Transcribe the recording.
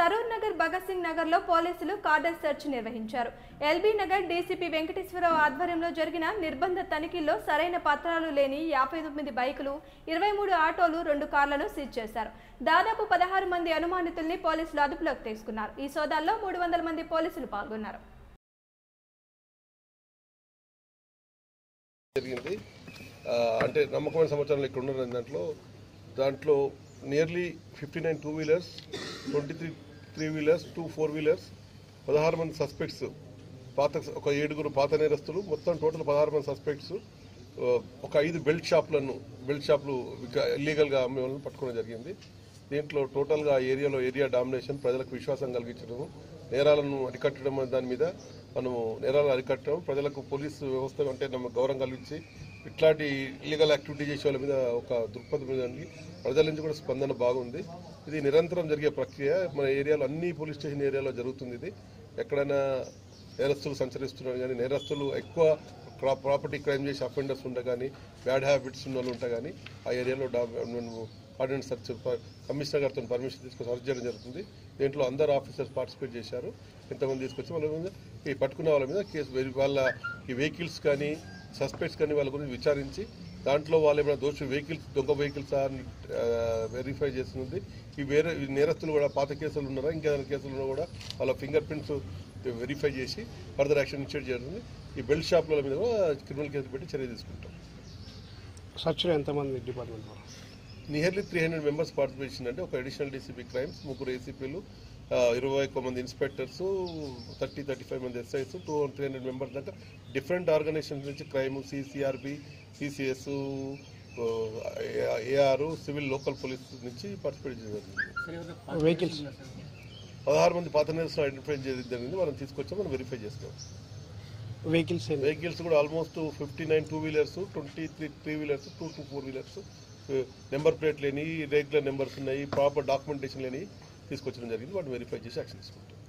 సరూర్ నగర్ భగత్ సింగ్ నగర్ లో పోలీసులు cordon search నిర్వహించారు ఎల్బీ నగర్ డీసీపీ వెంకటేశ్వరరావు ఆధ్వర్యంలో జరిగిన నిర్బంధ తనిఖీల్లో సరైన పత్రాలు లేని యాభై తొమ్మిది బైకులు ఇరవై మూడు ఆటోలు రెండు కార్లను సీజ్ చేశారు దాదాపు పదహారు మంది అనుమానితుల్ని పోలీసులు అదుపులోకి తీసుకున్నారు ఈ సోదాల్లో మూడు వందల మంది పోలీసులు పాల్గొన్నారు జరిగింది ఆ, అంటే నమ్మకమైన సమాచారం ఇక్కడ ఉన్న దాంట్లో దాంట్లో nearly fifty nine two wheelers twenty three three wheelers two four wheelers పదహారు మంది సస్పెక్ట్స్ పాత ఒక ఏడుగురు పాత నేరస్తులు మొత్తం టోటల్ పదహారు మంది సస్పెక్ట్స్ ఆ, ఒక ఐదు బెల్ట్ షాపులను బెల్ట్ షాపులు ఇల్లీగల్గా అమ్మే వాళ్ళని పట్టుకోవడం జరిగింది దీంట్లో టోటల్గా ఆ ఏరియాలో ఏరియా డామినేషన్ ప్రజలకు విశ్వాసం కలిగించడం నేరాలను అరికట్టడం అనే దాని మీద మనము నేరాలను అరికట్టడం ప్రజలకు పోలీసు వ్యవస్థ అంటే నమ్మ గౌరవం కలిగించి ఇట్లాంటి ఇల్లీగల్ యాక్టివిటీ చేసే వాళ్ళ మీద ఒక దృక్పథం మీద ఉంది. ప్రజల నుంచి కూడా స్పందన బాగుంది ఇది నిరంతరం జరిగే ప్రక్రియ మన ఏరియాలో అన్ని పోలీస్ స్టేషన్ ఏరియాలో జరుగుతుంది ఇది ఎక్కడైనా నేరస్తులు సంచరిస్తున్నారు కానీ నేరస్తులు ఎక్కువ క్రా- ప్రాపర్టీ క్రైమ్ చేసి అఫెండర్స్ ఉండే కానీ బ్యాడ్ హ్యాబిట్స్ ఉన్న వాళ్ళు ఉంటే కానీ ఆ ఏరియాలో డా- మేము ఆర్డినెన్స్ సర్చ్ ప- కమిషనర్ గారితో పర్మిషన్ తీసుకొని సర్చ్ చేయడం జరుగుతుంది దీంట్లో అందరు ఆఫీసర్స్ పార్టిసిపేట్ చేశారు ఎంతమంది తీసుకొచ్చి వాళ్ళ మీద ఈ పట్టుకున్న వాళ్ళ మీద కేసు వెరి- వాళ్ళ ఈ వెహికల్స్ కానీ సస్పెక్ట్స్ కానీ వాళ్ళ గురించి విచారించి దాంట్లో వాళ్ళు ఏమైనా దోషి వెహికల్స్ దొంగ వెహికల్స్ వెరిఫై చేస్తుంది ఈ వేరే ఈ నేరస్తులు కూడా పాత కేసులు ఉన్నారా ఇంకేదైనా కేసులు ఉన్నా కూడా వాళ్ళ ఫింగర్ ప్రింట్స్ వెరిఫై చేసి ఫర్దర్ యాక్షన్ ఇనిషియేట్ చేస్తుంది ఈ బెల్ట్ షాపుల మీద కూడా క్రిమినల్ కేసు పెట్టి చర్య తీసుకుంటాం సర్చ్లో ఎంతమంది డిపార్ట్మెంట్ వాళ్ళు nearly three hundred members participation అంటే ఒక అడిషనల్ డీసీపీ క్రైమ్స్ ముగ్గురు ఏసీపీలు ఇరవై ఒక్క మంది ఇన్స్పెక్టర్స్ థర్టీ థర్టీ ఫైవ్ మంది SIs two three hundred members దాకా డిఫరెంట్ ఆర్గనైజేషన్స్ నుంచి crime CCRB CCS AR civil local police నుంచి పార్టిసిపేట్ చేయడం వెహికల్స్ పదహారు మంది పాత నేరస్తులు ఐడెంటిఫై చేయడం జరిగింది మనం తీసుకొచ్చాం మనం వెరిఫై చేస్తాం వెహికల్స్ ఏంటి? వెహికల్స్ కూడా almost fifty nine two wheelers twenty three three wheelers two two four wheelers number plate లేని రెగ్యులర్ నెంబర్స్ ఉన్నాయి ప్రాపర్ డాక్యుమెంటేషన్ లేని తీసుకొచ్చడం జరిగింది వాటిని వెరిఫై చేసి యాక్షన్ తీసుకుంటాం